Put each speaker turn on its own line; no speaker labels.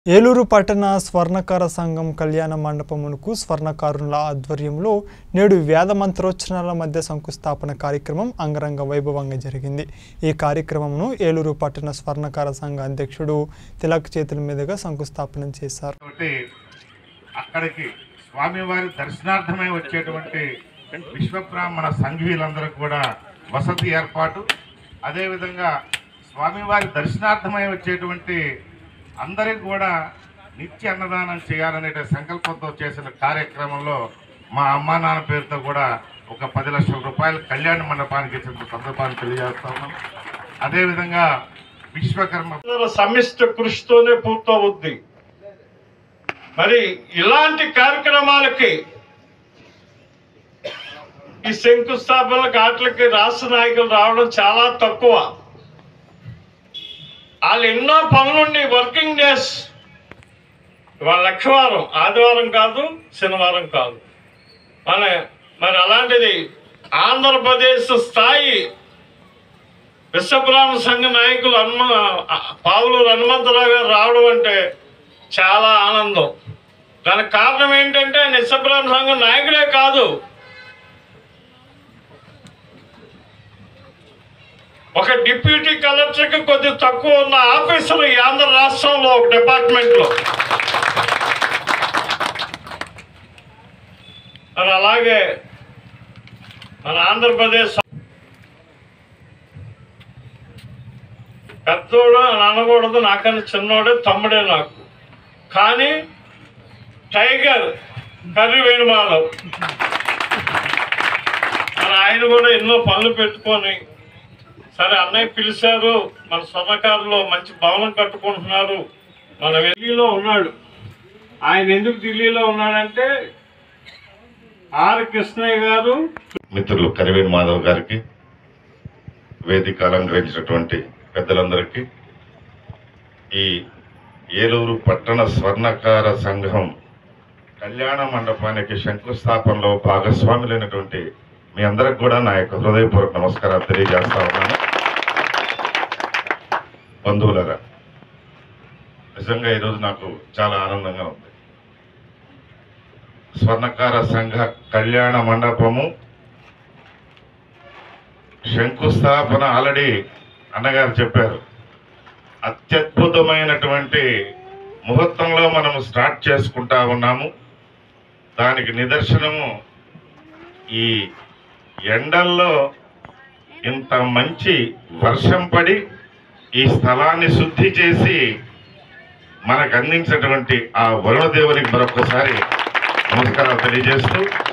ఏలూరు పట్టణ స్వర్ణకార సంఘం కళ్యాణ మండపమునకు స్వర్ణకారుల ఆధ్వర్యంలో నేడు వేద మంత్రోచ్చరణల మధ్య శంకుస్థాపన కార్యక్రమం అంగరంగ వైభవంగా జరిగింది ఈ కార్యక్రమంను ఏలూరు పట్టణ స్వర్ణకార సంఘ అధ్యక్షుడు తిలక్ చేతుల మీదుగా శంకుస్థాపన చేశారు
కాబట్టి అక్కడికి స్వామివారి దర్శనార్థమై వచ్చేటువంటి విశ్వబ్రాహ్మణ సంఘీయులందరూ కూడా వసతి ఏర్పాటు అదేవిధంగా స్వామివారి దర్శనార్థమై వచ్చేటువంటి అందరికి కూడా నిత్య అన్నదానం చేయాలనే సంకల్పంతో చేసిన కార్యక్రమంలో మా అమ్మా నాన్న పేరుతో కూడా ఒక పది లక్షల రూపాయలు కళ్యాణ మండపానికి ఇచ్చిన సందర్భాన్ని తెలియజేస్తా ఉన్నాం అదేవిధంగా విశ్వకర్మ
అందరూ సమిష్ట కృషితోనే పూర్తవుద్ది మరి ఇలాంటి కార్యక్రమాలకి ఈ శంకుస్థాపనలకు వాటికి రాష్ట్ర నాయకులు రావడం చాలా తక్కువ వాళ్ళు ఎన్నో పనులుండి వర్కింగ్ డేస్ ఇవాళ లక్షవారం ఆదివారం కాదు శనివారం కాదు మన మరి అలాంటిది ఆంధ్రప్రదేశ్ స్థాయి విశ్వబ్రాహ్మణ సంఘ నాయకులు హనుమ పావులూరు హనుమంతరావు గారు రావడం అంటే చాలా ఆనందం దానికి కారణం ఏంటంటే ఆయన విశ్వబ్రాహ్మణ సంఘం నాయకుడే కాదు ఒక డిప్యూటీ కలెక్టర్కి కొద్ది తక్కువ ఉన్న ఆఫీసర్ ఈ ఆంధ్ర రాష్ట్రంలో ఒక డిపార్ట్మెంట్లో మరి అలాగే మన ఆంధ్రప్రదేశ్ పెద్దోడు అని అనకూడదు నాకన్నా చిన్నోడే తమ్ముడే నాకు కానీ టైగర్ కర్రీ వేణుమాధవ్ మరి ఆయన కూడా ఎన్నో పనులు పెట్టుకొని సరే అన్నయ్య పిలిచారు మన స్వర్ణకారులో మంచి భవనం కట్టుకుంటున్నారు మన ఢిల్లీలో ఉన్నాడు ఆయన ఎందుకు ఢిల్లీలో ఉన్నాడంటే ఆర్ కృష్ణయ్య గారు
మిత్రులు కరివేణి మాధవ్ గారికి వేదిక అలంకరించినటువంటి పెద్దలందరికీ ఈ ఏలూరు పట్టణ స్వర్ణకార సంఘం కళ్యాణ మండపానికి శంకుస్థాపనలో భాగస్వాములైనటువంటి మీ అందరికి కూడా నా యొక్క హృదయపూర్వక నమస్కారాలు తెలియజేస్తా ఉన్నాను బంధువులరా నిజంగా ఈరోజు నాకు చాలా ఆనందంగా ఉంది స్వర్ణకార సంఘ కళ్యాణ మండపము శంకుస్థాపన ఆల్రెడీ అన్నగారు చెప్పారు అత్యద్భుతమైనటువంటి ముహూర్తంలో మనం స్టార్ట్ చేసుకుంటా ఉన్నాము దానికి నిదర్శనము ఈ ఎండల్లో ఇంత మంచి వర్షం పడి ఈ స్థలాన్ని శుద్ధి చేసి మనకు అందించినటువంటి ఆ వరుణదేవునికి మరొకసారి నమస్కారాలు తెలియజేస్తూ